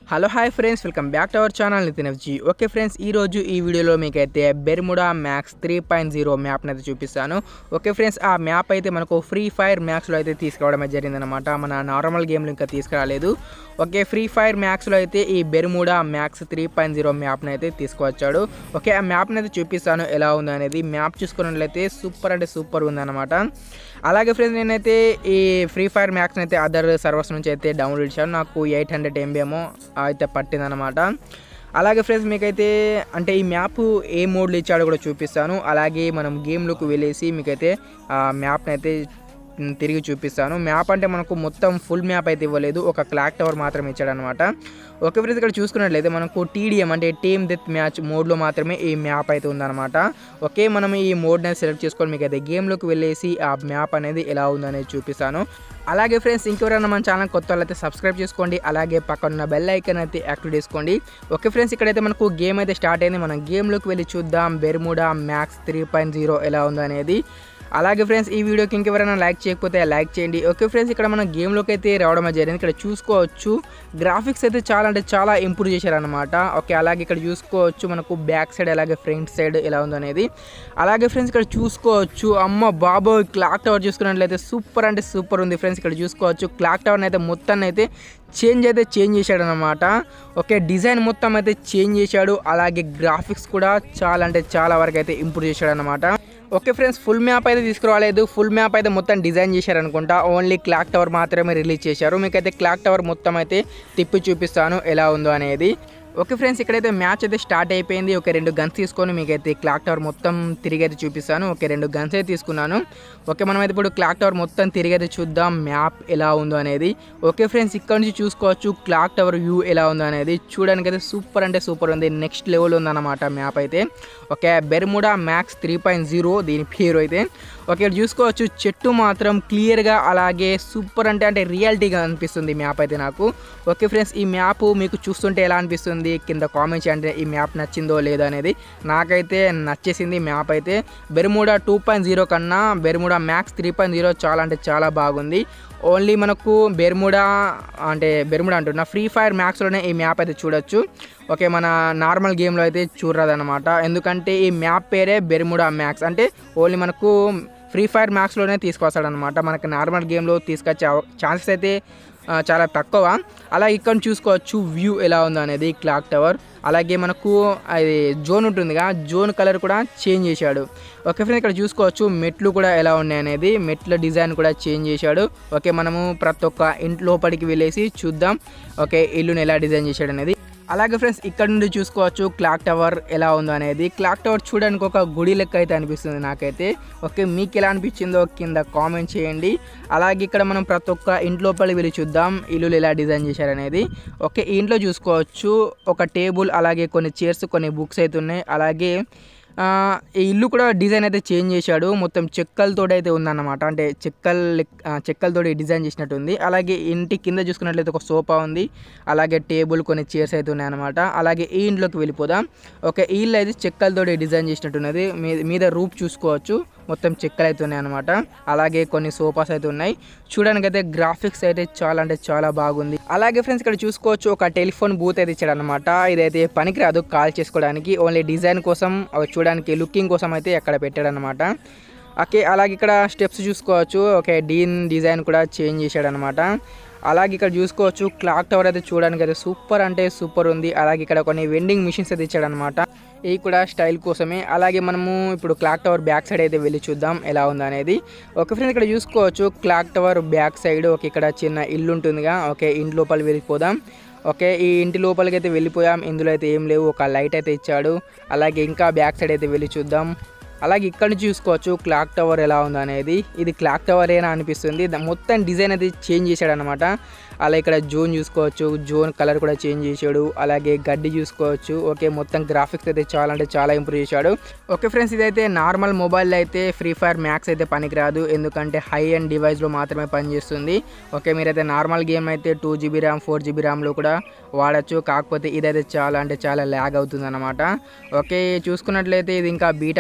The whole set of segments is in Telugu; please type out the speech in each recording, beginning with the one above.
hello hi friends welcome back to our channel Nitin FG okay friends ఈ రోజు ఈ వీడియోలో మీకైతే Bermuda max three point zero మ్యాప్ని అయితే చూపిస్తాను ఓకే ఫ్రెండ్స్ ఆ మ్యాప్ అయితే మనకు ఫ్రీ ఫైర్ మ్యాక్స్లో అయితే తీసుకురావడం అయితే జరిగిందనమాట మన నార్మల్ గేమ్లో ఇంకా తీసుకురాలేదు ఓకే ఫ్రీ ఫైర్ మ్యాక్స్లో అయితే ఈ Bermuda max three point zero మ్యాప్ని అయితే తీసుకువచ్చాడు ఓకే ఆ మ్యాప్ని అయితే చూపిస్తాను ఎలా ఉంది అనేది మ్యాప్ చూసుకున్నట్లయితే సూపర్ అంటే సూపర్ ఉందన్నమాట అలాగే ఫ్రెండ్స్ నేనైతే ఈ ఫ్రీ ఫైర్ మ్యాక్స్ని అయితే అదర్ సర్వర్స్ నుంచి అయితే డౌన్లోడ్ చేశాను నాకు ఎయిట్ హండ్రెడ్ ఎంబీ ఏమో అయితే పట్టిందనమాట అలాగే ఫ్రెండ్స్ మీకైతే అంటే ఈ మ్యాప్ ఏ మోడ్లో ఇచ్చాడో కూడా చూపిస్తాను అలాగే మనం గేమ్లోకి వెళ్ళేసి మీకైతే ఆ మ్యాప్ని అయితే మ్, తిరిగి చూపిస్తాను మ్యాప్ అంటే మనకు మొత్తం ఫుల్ మ్యాప్ అయితే ఇవ్వలేదు ఒక క్లాక్ టవర్ మాత్రమే ఇచ్చాడనమాట ఓకే ఫ్రెండ్స్ ఇక్కడ చూసుకున్నట్లయితే మనకు టీడీఎం అంటే టీమ్ డెత్ మ్యాచ్ మోడ్లో మాత్రమే ఈ మ్యాప్ అయితే ఉందన్నమాట ఓకే మనం ఈ మోడ్ని సెలెక్ట్ చేసుకొని మీకు అయితే గేమ్లోకి వెళ్ళేసి ఆ మ్యాప్ అనేది ఎలా ఉందనేది చూపిస్తాను అలాగే ఫ్రెండ్స్ ఇంకెవరైనా మన ఛానల్ కొత్త వాళ్ళైతే సబ్స్క్రైబ్ చేసుకోండి అలాగే పక్కన ఉన్న బెల్ ఐకన్ అయితే యాక్టివేట్ చేసుకోండి ఓకే ఫ్రెండ్స్ ఇక్కడైతే మనకు గేమ్ అయితే స్టార్ట్ అయింది మనం గేమ్లోకి వెళ్ళి చూద్దాం Bermuda max three point zero ఎలా ఉందో అనేది అలాగే ఫ్రెండ్స్ ఈ వీడియోకి ఇంకెవరైనా లైక్ చేయకపోతే లైక్ చేయండి ఓకే ఫ్రెండ్స్ ఇక్కడ మనం గేమ్లోకి అయితే రావడం అయితే జరిగింది ఇక్కడ చూసుకోవచ్చు గ్రాఫిక్స్ అయితే చాలా అంటే చాలా ఇంప్రూవ్ చేశారనమాట ఓకే అలాగే ఇక్కడ చూసుకోవచ్చు మనకు బ్యాక్ సైడ్ అలాగే ఫ్రంట్ సైడ్ ఎలా ఉందో అనేది అలాగే ఫ్రెండ్స్ ఇక్కడ చూసుకోవచ్చు అమ్మ బాబోయ్ క్లాక్ టవర్ చూసుకున్నట్లయితే సూపర్ అంటే సూపర్ ఉంది ఫ్రెండ్స్ ఇక్కడ చూసుకోవచ్చు క్లాక్ టవర్ అయితే మొత్తాన్ని అయితే చేంజ్ అయితే చేంజ్ చేశాడు అనమాట ఓకే డిజైన్ మొత్తం అయితే చేంజ్ చేశాడు అలాగే గ్రాఫిక్స్ కూడా చాలా అంటే చాలా వరకు అయితే ఇంప్రూవ్ చేశాడు అనమాట ఓకే ఫ్రెండ్స్ ఫుల్ మ్యాప్ అయితే తీసుకురాలేదు ఫుల్ మ్యాప్ అయితే మొత్తం డిజైన్ చేశారు అనుకుంటా ఓన్లీ క్లాక్ టవర్ మాత్రమే రిలీజ్ చేశారు మీకైతే క్లాక్ టవర్ మొత్తం అయితే తిప్పి చూపిస్తాను ఎలా ఉందో అనేది ఓకే ఫ్రెండ్స్ ఇక్కడైతే మ్యాచ్ అయితే స్టార్ట్ అయిపోయింది ఒక రెండు గన్స్ తీసుకొని మీకైతే క్లాక్ టవర్ మొత్తం తిరిగి అయితే చూపిస్తాను ఓకే రెండు గన్స్ అయితే తీసుకున్నాను ఓకే మనం అయితే ఇప్పుడు క్లాక్ టవర్ మొత్తం తిరిగి అయితే చూద్దాం మ్యాప్ ఎలా ఉందో అనేది ఓకే ఫ్రెండ్స్ ఇక్కడ నుంచి చూసుకోవచ్చు క్లాక్ టవర్ వ్యూ ఎలా ఉందో అనేది చూడడానికి అయితే సూపర్ అంటే సూపర్ ఉంది నెక్స్ట్ లెవెల్ ఉందన్నమాట మ్యాప్ అయితే okay Bermuda max three point zero దీని పేరు అయితే ఓకే ఇక్కడ చూసుకోవచ్చు చెట్టు మాత్రం క్లియర్గా అలాగే సూపర్ అంటే అంటే రియాలిటీగా అనిపిస్తుంది ఈ మ్యాప్ అయితే నాకు ఓకే ఫ్రెండ్స్ ఈ మ్యాప్ మీకు చూస్తుంటే ఎలా అనిపిస్తుంది కింద కామెంట్ చేయండి ఈ మ్యాప్ నచ్చిందో లేదో అనేది నాకైతే నచ్చేసింది మ్యాప్ అయితే బెర్ముడా టూ పాయింట్ జీరో కన్నా Bermuda max three point zero చాలా అంటే చాలా బాగుంది ఓన్లీ మనకు బెర్ముడా అంటే బెర్ముడా అంటున్నా ఫ్రీ ఫైర్ మ్యాక్స్లోనే ఈ మ్యాప్ అయితే చూడొచ్చు ఓకే మన నార్మల్ గేమ్లో అయితే చూడరాదనమాట ఎందుకంటే ఈ మ్యాప్ పేరే బెర్ముడా మ్యాక్స్ అంటే ఓన్లీ మనకు ఫ్రీ ఫైర్ మ్యాక్స్లోనే తీసుకొస్తాడనమాట మనకి నార్మల్ గేమ్లో తీసుకొచ్చే ఛాన్సెస్ అయితే ఆ, చాలా తక్కువ అలా ఇక్కడ చూసుకోవచ్చు వ్యూ ఎలా ఉందో అనేది క్లాక్ టవర్ అలాగే మనకు అది జోన్ ఉంటుందిగా జోన్ కలర్ కూడా చేంజ్ చేశాడు ఓకే ఫ్రెండ్స్ ఇక్కడ చూసుకోవచ్చు మెట్లు కూడా ఎలా ఉన్నాయి అనేది మెట్ల డిజైన్ కూడా చేంజ్ చేశాడు ఓకే మనము ప్రతి ఒక్క ఇంటి లోపలికి వెళ్ళేసి చూద్దాం ఓకే ఇల్లుని ఎలా డిజైన్ చేశాడు అనేది అలాగే ఫ్రెండ్స్ ఇక్కడ నుండి చూసుకోవచ్చు క్లాక్ టవర్ ఎలా ఉందో అనేది క్లాక్ టవర్ చూడడానికి ఒక గుడి లెక్క అయితే అనిపిస్తుంది నాకైతే ఓకే మీకు ఎలా అనిపించిందో కింద కామెంట్ చేయండి అలాగే ఇక్కడ మనం ప్రతి ఒక్క ఇంట్లోపలికి వెళ్ళి చూద్దాం ఇల్లులు ఎలా డిజైన్ చేశారనేది ఓకే ఈ ఇంట్లో చూసుకోవచ్చు ఒక టేబుల్ అలాగే కొన్ని చైర్స్ కొన్ని బుక్స్ అయితే ఉన్నాయి అలాగే ఆ, ఈ ఇల్లు కూడా డిజైన్ అయితే చేంజ్ చేశాడు మొత్తం చెక్కలతో అయితే ఉందన్నమాట అంటే చెక్కల్ చెక్కలతో డిజైన్ చేసినట్టు ఉంది అలాగే ఇంటి కింద చూసుకున్నట్లయితే ఒక సోఫా ఉంది అలాగే టేబుల్ కొన్ని చైర్స్ అయితే ఉన్నాయన్నమాట అలాగే ఈ ఇంట్లోకి వెళ్ళిపోదాం ఓకే ఈ ఇల్లు అయితే చెక్కలతో డిజైన్ చేసినట్టున్నది మీ- మీద రూప్ చూసుకోవచ్చు మొత్తం చెక్కలు అయితే ఉన్నాయి అనమాట అలాగే కొన్ని సోఫాస్ అయితే ఉన్నాయి చూడడానికి అయితే గ్రాఫిక్స్ అయితే చాలా అంటే చాలా బాగుంది అలాగే ఫ్రెండ్స్ ఇక్కడ చూసుకోవచ్చు ఒక టెలిఫోన్ బూత్ అయితే ఇచ్చాడు అనమాట ఇదైతే పనికిరాదు కాల్ చేసుకోవడానికి ఓన్లీ డిజైన్ కోసం అవి చూడడానికి లుకింగ్ కోసం అయితే అక్కడ పెట్టాడు అనమాట ఓకే అలాగే ఇక్కడ స్టెప్స్ చూసుకోవచ్చు ఓకే డీన్ డిజైన్ కూడా చేంజ్ చేశాడు అనమాట అలాగే ఇక్కడ చూసుకోవచ్చు క్లాక్ టవర్ అయితే చూడడానికి అయితే సూపర్ అంటే సూపర్ ఉంది అలాగే ఇక్కడ కొన్ని వెండింగ్ మిషన్స్ అయితే ఇచ్చాడు అనమాట ఇవి కూడా స్టైల్ కోసమే అలాగే మనము ఇప్పుడు క్లాక్ టవర్ బ్యాక్ సైడ్ అయితే వెళ్ళి చూద్దాం ఎలా ఉంది అనేది ఓకే ఫ్రెండ్స్ ఇక్కడ చూసుకోవచ్చు clock tower back side okay ఇక్కడ చిన్న ఇల్లు ఉంటుందిగా ఓకే ఇంటి లోపల వెళ్ళిపోదాం ఓకే ఈ ఇంటి లోపలికి అయితే వెళ్ళిపోయాం ఇందులో అయితే ఏం లేవు ఒక లైట్ అయితే ఇచ్చాడు అలాగే ఇంకా బ్యాక్ సైడ్ అయితే వెళ్ళి చూద్దాం అలాగే ఇక్కడ నుంచి చూసుకోవచ్చు క్లాక్ టవర్ ఎలా ఉంది అనేది ఇది క్లాక్ టవర్ ఏనా అనిపిస్తుంది దా- మొత్తం డిజైన్ అయితే చేంజ్ చేశాడు అనమాట అలా ఇక్కడ జోన్ చూసుకోవచ్చు జోన్ కలర్ కూడా చేంజ్ చేశాడు అలాగే గడ్డి చూసుకోవచ్చు ఓకే మొత్తం గ్రాఫిక్స్ అయితే చాలా అంటే చాలా ఇంప్రూవ్ చేశాడు ఓకే ఫ్రెండ్స్ ఇదైతే నార్మల్ మొబైల్ అయితే ఫ్రీ ఫైర్ మ్యాక్స్ అయితే పనికిరాదు ఎందుకంటే హై అండ్ డివైస్లో మాత్రమే పనిచేస్తుంది ఓకే మీరైతే నార్మల్ గేమ్ అయితే two GB RAM four GB ర్యామ్లో కూడా వాడచ్చు కాకపోతే ఇదైతే చాలా అంటే చాలా ల్యాగ్ అవుతుంది అనమాట ఓకే చూసుకున్నట్లయితే ఇది ఇంకా బీటా వర్షన్లో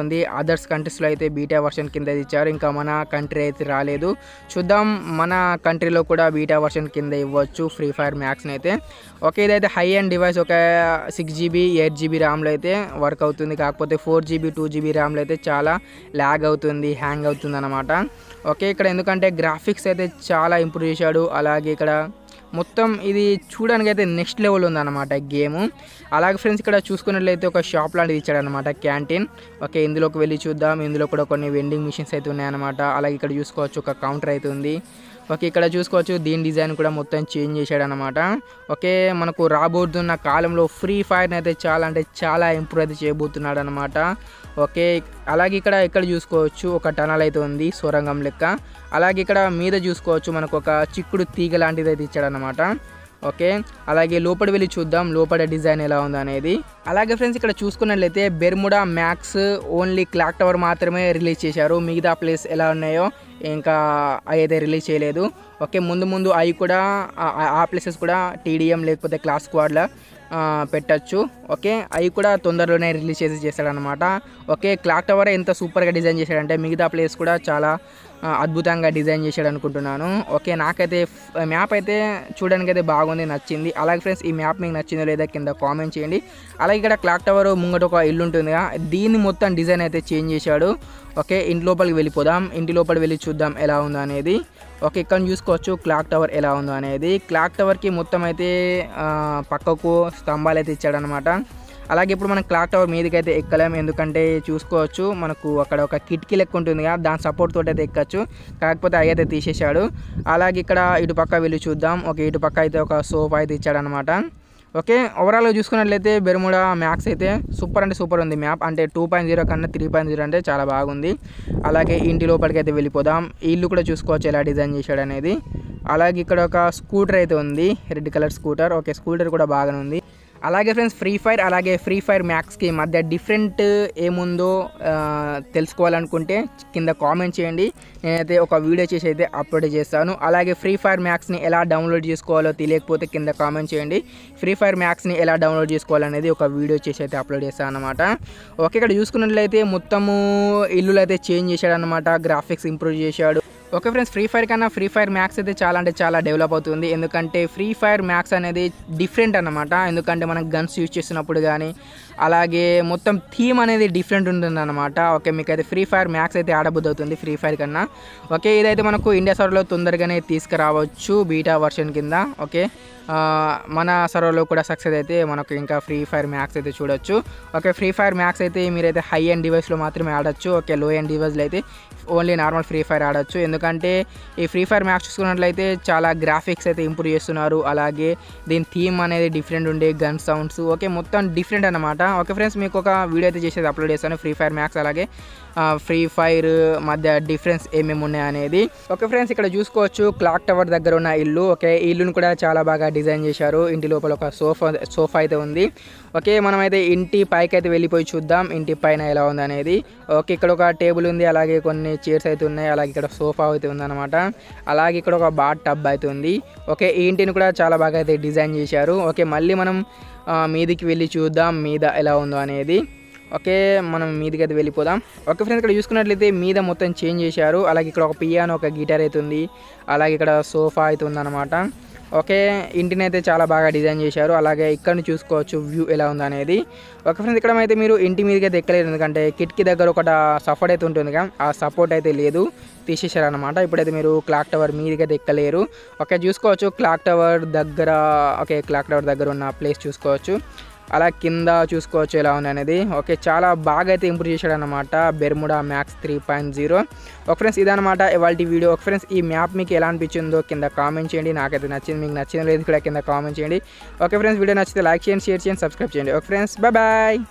ఉంది అదర్స్ కంట్రీస్లో అయితే బీటా వర్షన్ కింద అయితే ఇచ్చారు ఇంకా మన కంట్రీ అయితే రాలేదు చూద్దాం మన కంట్రీలో కూడా బీటా వర్షన్ కింద ఇవ్వచ్చు ఫ్రీ ఫైర్ మ్యాక్స్ని అయితే ఓకే ఇదైతే హై అండ్ డివైస్ ఒక సిక్స్ జీబీ ఎయిట్ జీబీ ర్యామ్లో అయితే వర్క్ అవుతుంది కాకపోతే ఫోర్ జీబీ టూ జీబీ ర్యామ్లో అయితే చాలా ల్యాగ్ అవుతుంది హ్యాంగ్ అవుతుంది అనమాట ఓకే ఇక్కడ ఎందుకంటే గ్రాఫిక్స్ అయితే చాలా ఇంప్రూవ్ చేశాడు అలాగే ఇక్కడ మొత్తం ఇది చూడడానికి అయితే నెక్స్ట్ లెవెల్ ఉందన్నమాట గేమ్ అలాగే ఫ్రెండ్స్ ఇక్కడ చూసుకున్నట్లయితే ఒక షాప్ లాంటిది ఇచ్చాడనమాట క్యాంటీన్ ఓకే ఇందులోకి వెళ్ళి చూద్దాం ఇందులో కూడా కొన్ని వెండింగ్ మిషన్స్ అయితే ఉన్నాయన్నమాట అలాగే ఇక్కడ చూసుకోవచ్చు ఒక కౌంటర్ అయితే ఉంది ఓకే ఇక్కడ చూసుకోవచ్చు దీని డిజైన్ కూడా మొత్తం చేంజ్ చేశాడనమాట ఓకే మనకు రాబోతున్న కాలంలో ఫ్రీ ఫైర్ని అయితే చాలా అంటే చాలా ఇంప్రూవ్ అయితే చేయబోతున్నాడు అనమాట ఓకే అలాగే ఇక్కడ ఇక్కడ చూసుకోవచ్చు ఒక టనల్ అయితే ఉంది సొరంగం లెక్క అలాగే ఇక్కడ మీద చూసుకోవచ్చు మనకు ఒక చిక్కుడు తీగ లాంటిది అయితే ఇచ్చాడనమాట ఓకే అలాగే లోపల వెళ్ళి చూద్దాం లోపల డిజైన్ ఎలా ఉంది అనేది అలాగే ఫ్రెండ్స్ ఇక్కడ చూసుకున్నట్లయితే Bermuda max only clock tower మాత్రమే రిలీజ్ చేశారు మిగతా ప్లేస్ ఎలా ఉన్నాయో ఇంకా అవి అయితే రిలీజ్ చేయలేదు ఓకే ముందు ముందు అవి కూడా ఆ- ఆ ప్లేసెస్ కూడా టీడీఎం లేకపోతే క్లాస్ స్క్వాడ్లో పెట్టచ్చు ఓకే అవి కూడా తొందరలోనే రిలీజ్ చేసి చేస్తాడనమాట ఓకే క్లాక్ టవర్ ఎంత సూపర్గా డిజైన్ చేశాడంటే మిగతా ప్లేస్ కూడా చాలా ఆ, అద్భుతంగా డిజైన్ చేశాడు అనుకుంటున్నాను ఓకే నాకైతే మ్యాప్ అయితే చూడడానికి అయితే బాగుంది నచ్చింది అలాగే ఫ్రెండ్స్ ఈ మ్యాప్ మీకు నచ్చిందో లేదా కింద కామెంట్ చేయండి అలాగే ఇక్కడ క్లాక్ టవర్ ముంగట ఒక ఇల్లు ఉంటుందిగా దీన్ని మొత్తం డిజైన్ అయితే చేంజ్ చేశాడు ఓకే ఇంటి లోపలికి వెళ్ళిపోదాం ఇంటి లోపల వెళ్ళి చూద్దాం ఎలా ఉందో అనేది ఓకే ఇక్కడ చూసుకోవచ్చు క్లాక్ టవర్ ఎలా ఉందో అనేది క్లాక్ టవర్కి మొత్తం అయితే ఆ, పక్కకు స్తంభాలు అయితే ఇచ్చాడనమాట అలాగే ఇప్పుడు మనం క్లాక్ టవర్ మీదకి అయితే ఎక్కలేం ఎందుకంటే చూసుకోవచ్చు మనకు అక్కడ ఒక కిటికీ లెక్క ఉంటుంది కదా దాని సపోర్ట్ తోటి అయితే ఎక్కచ్చు కాకపోతే అవి అయితే తీసేశాడు అలాగే ఇక్కడ ఇటు పక్క వెళ్ళి చూద్దాం ఓకే ఇటు పక్క అయితే ఒక సోఫా అయితే ఇచ్చాడనమాట ఓకే ఓవరాల్గా చూసుకున్నట్లయితే బెర్ముడా మ్యాక్స్ అయితే సూపర్ అంటే సూపర్ ఉంది మ్యాప్ అంటే టూ పాయింట్ జీరో కన్నా త్రీ పాయింట్ జీరో అంటే చాలా బాగుంది అలాగే ఇంటి లోపలికి అయితే వెళ్ళిపోదాం ఈ ఇల్లు కూడా చూసుకోవచ్చు ఎలా డిజైన్ చేశాడు అనేది అలాగే ఇక్కడ ఒక స్కూటర్ అయితే ఉంది red colour scooter okay scooter కూడా బాగానే ఉంది అలాగే ఫ్రెండ్స్ ఫ్రీ ఫైర్ అలాగే ఫ్రీ ఫైర్ మ్యాక్స్కి మధ్య డిఫరెంట్ ఏముందో ఆ, తెలుసుకోవాలనుకుంటే కింద కామెంట్ చేయండి నేనైతే ఒక వీడియో చేసి అయితే అప్లోడ్ చేస్తాను అలాగే ఫ్రీ ఫైర్ మ్యాక్స్ని ఎలా డౌన్లోడ్ చేసుకోవాలో తెలియకపోతే కింద కామెంట్ చేయండి ఫ్రీ ఫైర్ మ్యాక్స్ని ఎలా డౌన్లోడ్ చేసుకోవాలనేది ఒక వీడియో చేసి అయితే అప్లోడ్ చేస్తాను అనమాట ఓకే ఇక్కడ చూసుకున్నట్లయితే మొత్తము ఇల్లులు అయితే చేంజ్ చేశాడనమాట గ్రాఫిక్స్ ఇంప్రూవ్ చేశాడు ఓకే ఫ్రెండ్స్ ఫ్రీ ఫైర్ కన్నా ఫ్రీ ఫైర్ మ్యాక్స్ అయితే చాలా అంటే చాలా డెవలప్ అవుతుంది ఎందుకంటే ఫ్రీ ఫైర్ మ్యాక్స్ అనేది డిఫరెంట్ అన్నమాట ఎందుకంటే మనం గన్స్ యూజ్ చేసినప్పుడు కానీ అలాగే మొత్తం థీమ్ అనేది డిఫరెంట్ ఉంటుంది అనమాట ఓకే మీకు అయితే ఫ్రీ ఫైర్ మ్యాక్స్ అయితే ఆడబుద్ధి అవుతుంది ఫ్రీ ఫైర్ కన్నా ఓకే ఇదైతే మనకు ఇండియా సర్వర్లో తొందరగానే తీసుకురావచ్చు బీటా వర్షన్ కింద ఓకే ఆ, మన సర్వర్లో కూడా సక్సెస్ అయితే మనకు ఇంకా ఫ్రీ ఫైర్ మ్యాక్స్ అయితే చూడొచ్చు ఓకే ఫ్రీ ఫైర్ మ్యాక్స్ అయితే మీరైతే హై అండ్ డివైస్లో మాత్రమే ఆడొచ్చు ఓకే లో అండ్ డివైస్లో అయితే ఓన్లీ నార్మల్ ఫ్రీ ఫైర్ ఆడొచ్చు ఎందుకంటే ఈ ఫ్రీ ఫైర్ మ్యాక్స్ చూసుకున్నట్లయితే చాలా గ్రాఫిక్స్ అయితే ఇంప్రూవ్ చేస్తున్నారు అలాగే దీని థీమ్ అనేది డిఫరెంట్ ఉండే గన్ సౌండ్స్ ఓకే మొత్తం డిఫరెంట్ అనమాట ఓకే ఫ్రెండ్స్ మీకు ఒక వీడియో అయితే చేసేది అప్లోడ్ చేస్తాను ఫ్రీ ఫైర్ మ్యాక్స్ అలాగే ఫ్రీ ఫైర్ మధ్య డిఫరెన్స్ ఏమేమి ఉన్నాయి అనేది ఓకే ఫ్రెండ్స్ ఇక్కడ చూసుకోవచ్చు క్లాక్ టవర్ దగ్గర ఉన్న ఇల్లు ఓకే ఈ ఇల్లును కూడా చాలా బాగా డిజైన్ చేశారు ఇంటి లోపల ఒక సోఫా సోఫా అయితే ఉంది ఓకే మనమైతే ఇంటి పైకి అయితే వెళ్ళిపోయి చూద్దాం ఇంటి పైన ఎలా ఉంది అనేది ఓకే ఇక్కడ ఒక టేబుల్ ఉంది అలాగే కొన్ని చైర్స్ అయితే ఉన్నాయి అలాగే ఇక్కడ సోఫా అయితే ఉందన్నమాట అలాగే ఇక్కడ ఒక బాత్ టబ్ అయితే ఉంది ఓకే ఈ ఇంటిని కూడా చాలా బాగా అయితే డిజైన్ చేశారు ఓకే మళ్ళీ మనం ఆ, మీదికి వెళ్ళి చూద్దాం మీద ఎలా ఉందో అనేది ఓకే మనం మీదికి అయితే వెళ్ళిపోదాం ఓకే ఫ్రెండ్స్ ఇక్కడ చూసుకున్నట్లయితే మీద మొత్తం చేంజ్ చేశారు అలాగే ఇక్కడ ఒక పియానో ఒక గిటార్ అయితే ఉంది అలాగే ఇక్కడ సోఫా అయితే ఉందన్నమాట ఓకే ఇంటిని అయితే చాలా బాగా డిజైన్ చేశారు అలాగే ఇక్కడ నుంచి చూసుకోవచ్చు వ్యూ ఎలా ఉంది అనేది ఓకే ఫ్రెండ్స్ ఇక్కడ అయితే మీరు ఇంటి మీదకి అయితే ఎక్కలేరు ఎందుకంటే కిటికీ దగ్గర ఒక సపోర్ట్ అయితే ఉంటుంది కదా ఆ సపోర్ట్ అయితే లేదు తీసేశారు అనమాట ఇప్పుడైతే మీరు క్లాక్ టవర్ మీదకి అయితే ఎక్కలేరు ఓకే చూసుకోవచ్చు క్లాక్ టవర్ దగ్గర ఓకే క్లాక్ టవర్ దగ్గర ఉన్న ప్లేస్ చూసుకోవచ్చు అలా కింద చూసుకోవచ్చు ఎలా ఉంది అనేది ఓకే చాలా బాగా అయితే ఇంప్రూవ్ చేశాడు అనమాట Bermuda max three point zero ఒక ఫ్రెండ్స్ ఇదనమాట ఇవాళ వీడియో ఒక ఫ్రెండ్స్ ఈ మ్యాప్ మీకు ఎలా అనిపించిందో కింద కామెంట్ చేయండి నాకైతే నచ్చింది మీకు నచ్చిందో లేదు కూడా కింద కామెంట్ చేయండి ఓకే ఫ్రెండ్స్ వీడియో నచ్చితే లైక్ చేయండి షేర్ చేయండి సబ్స్క్రైబ్ చేయండి ఓకే ఫ్రెండ్స్ బాయ్ బాయ్